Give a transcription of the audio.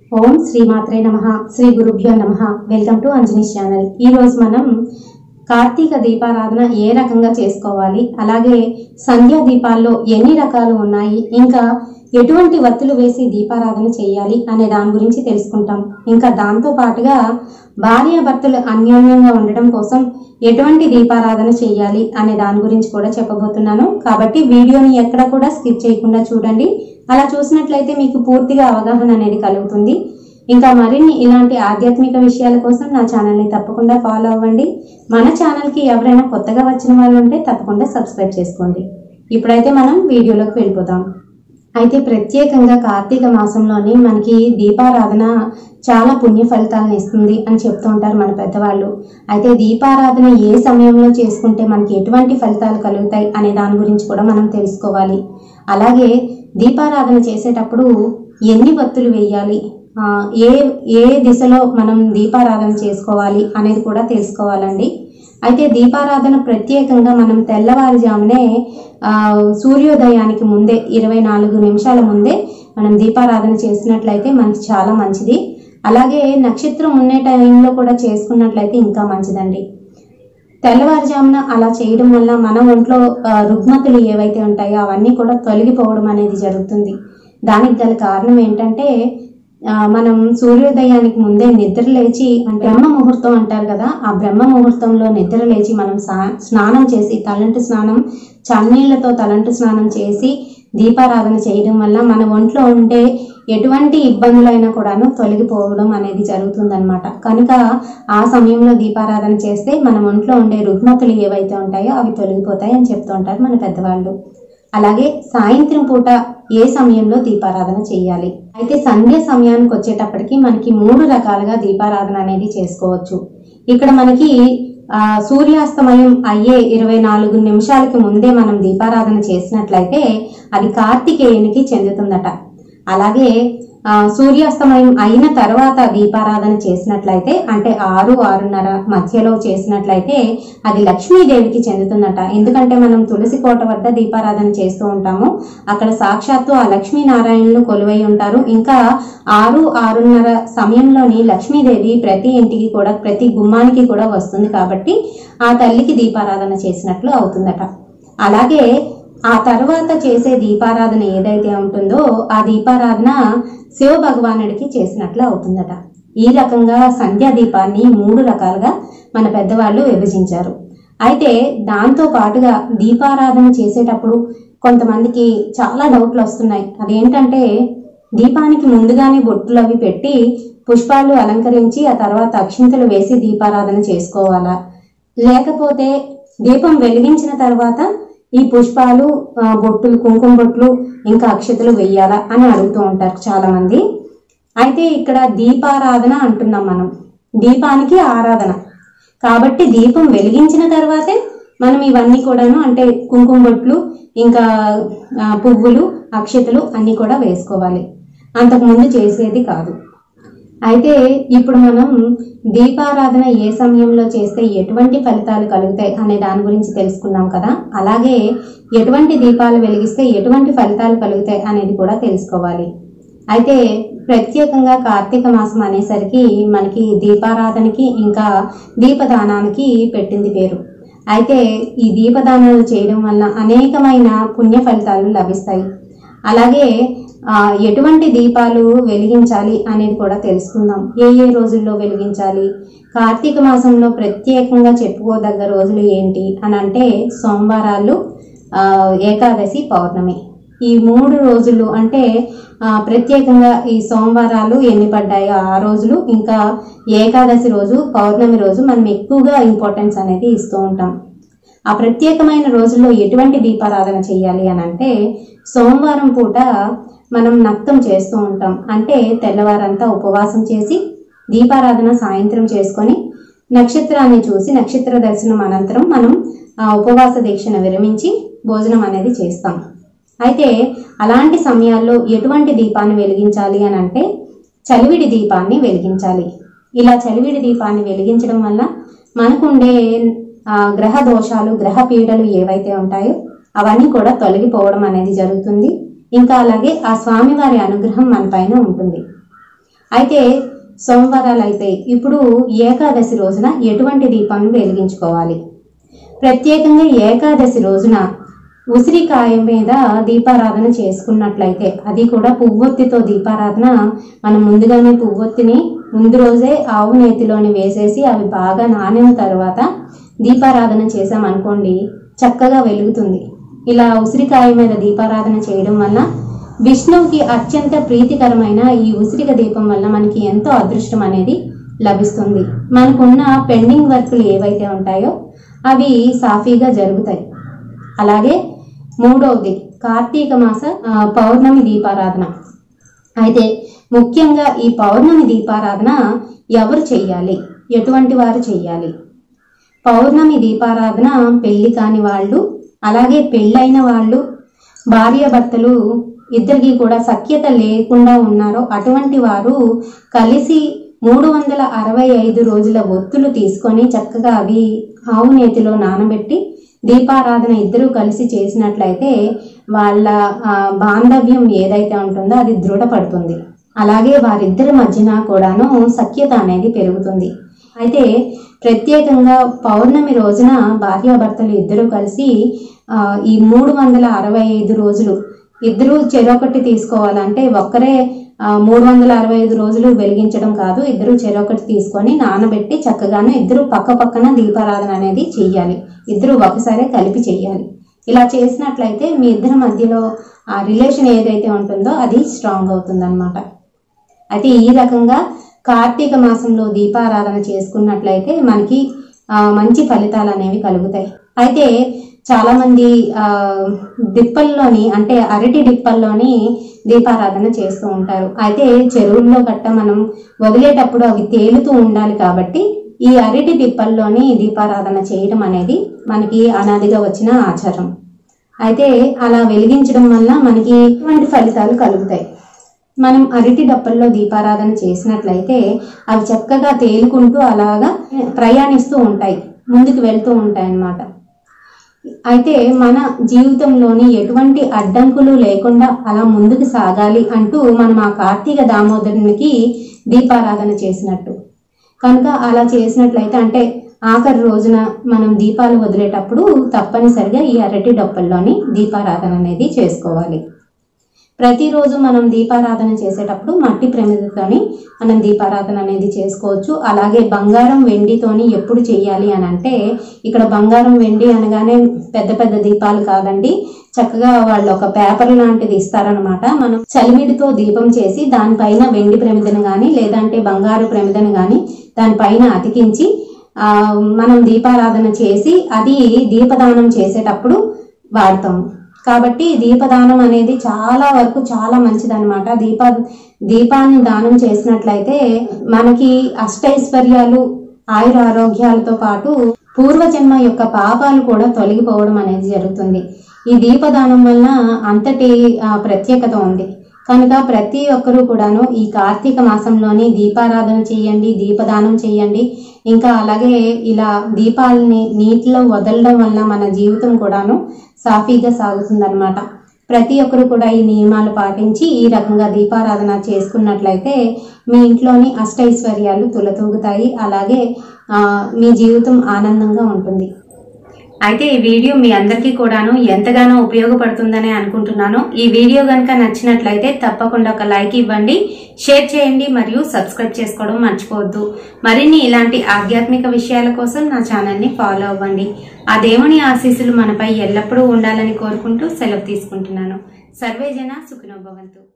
ఓం శ్రీమాత్రే నమ శ్రీ గురుభ్యో నమ వెల్కమ్ టు అంజనీ ఛానల్ ఈ రోజు మనం కార్తీక దీపారాధన ఏ రకంగా చేసుకోవాలి అలాగే సంధ్యా దీపాల్లో ఎన్ని రకాలు ఉన్నాయి ఇంకా ఎటువంటి వత్తులు వేసి దీపారాధన చేయాలి అనే దాని గురించి తెలుసుకుంటాం ఇంకా దాంతో పాటుగా భార్యాభర్తలు అన్యోన్యంగా ఉండడం కోసం ఎటువంటి దీపారాధన చేయాలి అనే దాని గురించి కూడా చెప్పబోతున్నాను కాబట్టి వీడియోని ఎక్కడ కూడా స్కిప్ చేయకుండా చూడండి అలా చూసినట్లయితే మీకు పూర్తిగా అవగాహన అనేది కలుగుతుంది ఇంకా మరిన్ని ఇలాంటి ఆధ్యాత్మిక విషయాల కోసం నా ఛానల్ని తప్పకుండా ఫాలో అవ్వండి మన ఛానల్కి ఎవరైనా కొత్తగా వచ్చిన వాళ్ళు ఉంటే తప్పకుండా సబ్స్క్రైబ్ చేసుకోండి ఇప్పుడైతే మనం వీడియోలోకి వెళ్ళిపోదాం అయితే ప్రత్యేకంగా కార్తీక మాసంలోని మనకి దీపారాధన చాలా పుణ్య ఫలితాలను ఇస్తుంది అని చెప్తూ ఉంటారు మన పెద్దవాళ్ళు అయితే దీపారాధన ఏ సమయంలో చేసుకుంటే మనకి ఎటువంటి ఫలితాలు కలుగుతాయి అనే దాని గురించి కూడా మనం తెలుసుకోవాలి అలాగే దీపారాధన చేసేటప్పుడు ఎన్ని వత్తులు వేయాలి ఆ, ఏ ఏ దిశలో మనం దీపారాధన చేసుకోవాలి అనేది కూడా తెలుసుకోవాలండి అయితే దీపారాధన ప్రత్యేకంగా మనం తెల్లవారుజామునే ఆ, సూర్యోదయానికి ముందే ఇరవై నాలుగు నిమిషాల ముందే మనం దీపారాధన చేసినట్లయితే మనకి చాలా మంచిది అలాగే నక్షత్రం ఉండే టైంలో కూడా చేసుకున్నట్లయితే ఇంకా మంచిదండి తెల్లవారుజామున అలా చేయడం వల్ల మన ఒంట్లో ఆ, రుగ్మతులు ఏవైతే ఉంటాయో అవన్నీ కూడా తొలగిపోవడం అనేది జరుగుతుంది దానికి గల కారణం ఏంటంటే ఆ, మనం సూర్యోదయానికి ముందే నిద్ర లేచి అంటే బ్రహ్మ ముహూర్తం అంటారు కదా ఆ బ్రహ్మ ముహూర్తంలో నిద్ర లేచి మనం సా- స్నానం చేసి తలంటు స్నానం చన్నీళ్లతో తలంటు స్నానం చేసి దీపారాధన చేయడం వల్ల మన ఒంట్లో ఉండే ఎటువంటి ఇబ్బందులైనా కూడాను తొలగిపోవడం అనేది జరుగుతుందన్నమాట కనుక ఆ సమయంలో దీపారాధన చేస్తే మన ఒంట్లో ఉండే రుగ్మతులు ఏవైతే ఉంటాయో అవి తొలగిపోతాయి అని చెప్తూ ఉంటారు మన పెద్దవాళ్ళు అలాగే సాయంత్రం పూట ఏ సమయంలో దీపారాధన చేయాలి అయితే సంధ్య సమయానికి వచ్చేటప్పటికి మనకి మూడు రకాలుగా దీపారాధన అనేది చేసుకోవచ్చు ఇక్కడ మనకి ఆ, సూర్యాస్తమయం అయ్యే ఇరవై నాలుగు నిమిషాలకి ముందే మనం దీపారాధన చేసినట్లయితే అది కార్తికేయునికి చెందుతుందట అలాగే ఆ, సూర్యాస్తమయం అయిన తర్వాత దీపారాధన చేసినట్లయితే అంటే ఆరు ఆరున్నర మధ్యలో చేసినట్లయితే అది లక్ష్మీదేవికి చెందుతుందట ఎందుకంటే మనం తులసి కోట వద్ద దీపారాధన చేస్తూ ఉంటాము అక్కడ సాక్షాత్తు ఆ లక్ష్మీనారాయణులు కొలువై ఉంటారు ఇంకా ఆరు ఆరున్నర సమయంలోని లక్ష్మీదేవి ప్రతి ఇంటికి కూడా ప్రతి గుమ్మానికి కూడా వస్తుంది కాబట్టి ఆ తల్లికి దీపారాధన చేసినట్లు అవుతుందట అలాగే ఆ తర్వాత చేసే దీపారాధన ఏదైతే ఉంటుందో ఆ దీపారాధన శివ భగవానుడికి చేసినట్లు అవుతుందట ఈ రకంగా సంధ్యా దీపాన్ని మూడు రకాలుగా మన పెద్దవాళ్ళు విభజించారు అయితే దాంతో పాటుగా దీపారాధన చేసేటప్పుడు కొంతమందికి చాలా డౌట్లు వస్తున్నాయి అదేంటంటే దీపానికి ముందుగానే బొట్టులు అవి పెట్టి పుష్పాలు అలంకరించి ఆ తర్వాత అక్షింతలు వేసి దీపారాధన చేసుకోవాలా లేకపోతే దీపం వెలిగించిన తర్వాత ఈ పుష్పాలు ఆ, బొట్టులు కుంకుమ బొట్లు ఇంకా అక్షతలు వెయ్యాలా అని అడుగుతూ ఉంటారు చాలా మంది అయితే ఇక్కడ దీపారాధన అంటున్నాం మనం దీపానికి ఆరాధన కాబట్టి దీపం వెలిగించిన తర్వాతే మనం ఇవన్నీ కూడాను అంటే కుంకుమ బొట్లు ఇంకా ఆ, పువ్వులు అక్షతలు అన్నీ కూడా వేసుకోవాలి అంతకుముందు చేసేది కాదు అయితే ఇప్పుడు మనం దీపారాధన ఏ సమయంలో చేస్తే ఎటువంటి ఫలితాలు కలుగుతాయి అనే దాని గురించి తెలుసుకున్నాం కదా అలాగే ఎటువంటి దీపాలు వెలిగిస్తే ఎటువంటి ఫలితాలు కలుగుతాయి అనేది కూడా తెలుసుకోవాలి అయితే ప్రత్యేకంగా కార్తీక మాసం అనేసరికి మనకి దీపారాధనకి ఇంకా దీపదానానికి పెట్టింది పేరు అయితే ఈ దీపదానాలు చేయడం వల్ల అనేకమైన పుణ్య ఫలితాలు లభిస్తాయి అలాగే ఆ, ఎటువంటి దీపాలు వెలిగించాలి అనేది కూడా తెలుసుకుందాం ఏ ఏ రోజుల్లో వెలిగించాలి కార్తీక మాసంలో ప్రత్యేకంగా చెప్పుకోదగ్గ రోజులు ఏంటి అని అంటే సోమవారాలు ఆ, ఏకాదశి పౌర్ణమి ఈ మూడు రోజులు అంటే ఆ, ప్రత్యేకంగా ఈ సోమవారాలు ఎన్ని పడ్డాయో ఆ రోజులు ఇంకా ఏకాదశి రోజు పౌర్ణమి రోజు మనం ఎక్కువగా ఇంపార్టెన్స్ అనేది ఇస్తూ ఉంటాం ఆ ప్రత్యేకమైన రోజుల్లో ఎటువంటి దీపారాధన చేయాలి అని అంటే సోమవారం పూట మనం నక్తం చేస్తూ ఉంటాం అంటే తెల్లవారంతా ఉపవాసం చేసి దీపారాధన సాయంత్రం చేసుకొని నక్షత్రాన్ని చూసి నక్షత్ర దర్శనం అనంతరం మనం ఆ ఉపవాస దీక్షను విరమించి భోజనం అనేది చేస్తాం అయితే అలాంటి సమయాల్లో ఎటువంటి దీపాన్ని వెలిగించాలి అని అంటే చలివిడి దీపాన్ని వెలిగించాలి ఇలా చలివిడి దీపాన్ని వెలిగించడం వల్ల మనకుండే ఆ, గ్రహ దోషాలు గ్రహ పీడలు ఏవైతే ఉంటాయో అవన్నీ కూడా తొలగిపోవడం అనేది జరుగుతుంది ఇంకా అలాగే ఆ స్వామివారి అనుగ్రహం మన పైన ఉంటుంది అయితే సోమవారాలు అయితే ఇప్పుడు ఏకాదశి రోజున ఎటువంటి దీపాన్ని వెలిగించుకోవాలి ప్రత్యేకంగా ఏకాదశి రోజున ఉసిరికాయ మీద దీపారాధన చేసుకున్నట్లయితే అది కూడా పువ్వొత్తితో దీపారాధన మనం ముందుగానే పువ్వొత్తిని ముందు రోజే ఆవు నేతిలోని వేసేసి అవి బాగా నానిన తర్వాత దీపారాధన చేసామనుకోండి చక్కగా వెలుగుతుంది ఇలా ఉసిరికాయ మీద దీపారాధన చేయడం వల్ల విష్ణువుకి అత్యంత ప్రీతికరమైన ఈ ఉసిరిక దీపం వల్ల మనకి ఎంతో అదృష్టం అనేది లభిస్తుంది మనకున్న పెండింగ్ వర్క్లు ఏవైతే ఉంటాయో అవి సాఫీగా జరుగుతాయి అలాగే మూడవది కార్తీక మాస ఆ, పౌర్ణమి దీపారాధన అయితే ముఖ్యంగా ఈ పౌర్ణమి దీపారాధన ఎవరు చెయ్యాలి ఎటువంటి వారు చెయ్యాలి పౌర్ణమి దీపారాధన పెళ్లి కాని వాళ్ళు అలాగే పెళ్ళైన వాళ్ళు భార్యాభర్తలు ఇద్దరికి కూడా సఖ్యత లేకుండా ఉన్నారో అటువంటి వారు కలిసి మూడు వందల అరవై ఐదు రోజుల ఒత్తులు తీసుకొని చక్కగా అవి ఆవు నేతిలో నానబెట్టి దీపారాధన ఇద్దరూ కలిసి చేసినట్లయితే వాళ్ళ ఆ, బాంధవ్యం ఏదైతే ఉంటుందో అది దృఢపడుతుంది అలాగే వారిద్దరి మధ్యన కూడాను సఖ్యత అనేది పెరుగుతుంది అయితే ప్రత్యేకంగా పౌర్ణమి రోజున భార్యాభర్తలు ఇద్దరూ కలిసి ఆ, ఈ మూడు వందల అరవై ఐదు రోజులు ఇద్దరు చెరొకటి తీసుకోవాలంటే ఒక్కరే ఆ, మూడు వందల అరవై ఐదు రోజులు వెలిగించడం కాదు ఇద్దరు చెరొకటి తీసుకొని నానబెట్టి చక్కగాను ఇద్దరు పక్క పక్కన దీపారాధన అనేది చెయ్యాలి ఇద్దరు ఒకసారి కలిపి చెయ్యాలి ఇలా చేసినట్లయితే మీ ఇద్దరి మధ్యలో ఆ రిలేషన్ ఏదైతే ఉంటుందో అది స్ట్రాంగ్ అవుతుంది అయితే ఈ రకంగా కార్తీక మాసంలో దీపారాధన చేసుకున్నట్లయితే మనకి ఆ, మంచి ఫలితాలు అనేవి కలుగుతాయి అయితే చాలా మంది ఆ, డిప్పల్లోని అంటే అరటి డిప్పల్లోని దీపారాధన చేస్తూ ఉంటారు అయితే చెరువుల్లో గట్ట మనం వదిలేటప్పుడు అవి తేలుతూ ఉండాలి కాబట్టి ఈ అరటి డిప్పల్లోని దీపారాధన చేయడం అనేది మనకి అనాదిగా వచ్చిన ఆచారం అయితే అలా వెలిగించడం వల్ల మనకి ఎటువంటి ఫలితాలు కలుగుతాయి మనం అరటి డప్పల్లో దీపారాధన చేసినట్లయితే అవి చక్కగా తేలుకుంటూ అలాగా ప్రయాణిస్తూ ఉంటాయి ముందుకు వెళ్తూ ఉంటాయి అన్నమాట అయితే మన జీవితంలోని ఎటువంటి అడ్డంకులు లేకుండా అలా ముందుకు సాగాలి అంటూ మనం ఆ కార్తీక దామోదరునికి దీపారాధన చేసినట్టు కనుక అలా చేసినట్లయితే అంటే ఆఖరి రోజున మనం దీపాలు వదిలేటప్పుడు తప్పనిసరిగా ఈ అరటి డొప్పల్లోని దీపారాధన అనేది చేసుకోవాలి ప్రతిరోజు మనం దీపారాధన చేసేటప్పుడు మట్టి ప్రమిదతోని మనం దీపారాధన అనేది చేసుకోవచ్చు అలాగే బంగారం వెండితోని ఎప్పుడు చేయాలి అని అంటే ఇక్కడ బంగారం వెండి అనగానే పెద్ద పెద్ద దీపాలు కాదండి చక్కగా వాళ్ళు ఒక పేపర్ లాంటిది ఇస్తారనమాట మనం చలిమిడితో దీపం చేసి దానిపైన వెండి ప్రమిదను కానీ లేదంటే బంగారు ప్రమిదను కానీ దానిపైన అతికించి ఆ, మనం దీపారాధన చేసి అది దీపదానం చేసేటప్పుడు వాడతాం కాబట్టి దీపదానం అనేది చాలా వరకు చాలా మంచిదన్నమాట దీప దీపాన్ని దానం చేసినట్లయితే మనకి అష్టైశ్వర్యాలు ఆయుర ఆరోగ్యాలతో పాటు పూర్వజన్మ యొక్క పాపాలు కూడా తొలగిపోవడం అనేది జరుగుతుంది ఈ దీపదానం వలన అంతటి ఆ, ప్రత్యేకత ఉంది కనుక ప్రతి ఒక్కరూ కూడాను ఈ కార్తీక మాసంలోని దీపారాధన చేయండి దీపదానం చేయండి ఇంకా అలాగే ఇలా దీపాలని నీటిలో వదలడం వలన మన జీవితం కూడాను సాఫీగా సాగుతుందన్నమాట ప్రతి ఒక్కరు కూడా ఈ నియమాలు పాటించి ఈ రకంగా దీపారాధన చేసుకున్నట్లయితే మీ ఇంట్లోని అష్టైశ్వర్యాలు తులతూగుతాయి అలాగే ఆ, మీ జీవితం ఆనందంగా ఉంటుంది అయితే ఈ వీడియో మీ అందరికీ కూడాను ఎంతగానో ఉపయోగపడుతుందని అనుకుంటున్నాను ఈ వీడియో కనుక నచ్చినట్లయితే తప్పకుండా ఒక లైక్ ఇవ్వండి షేర్ చేయండి మరియు సబ్స్క్రైబ్ చేసుకోవడం మర్చిపోవద్దు మరిన్ని ఇలాంటి ఆధ్యాత్మిక విషయాల కోసం నా ఛానల్ని ఫాలో అవ్వండి ఆ దేవుని ఆశీస్సులు మనపై ఎల్లప్పుడూ ఉండాలని కోరుకుంటూ సెలవు తీసుకుంటున్నాను సర్వేజన సుఖినోభవంతు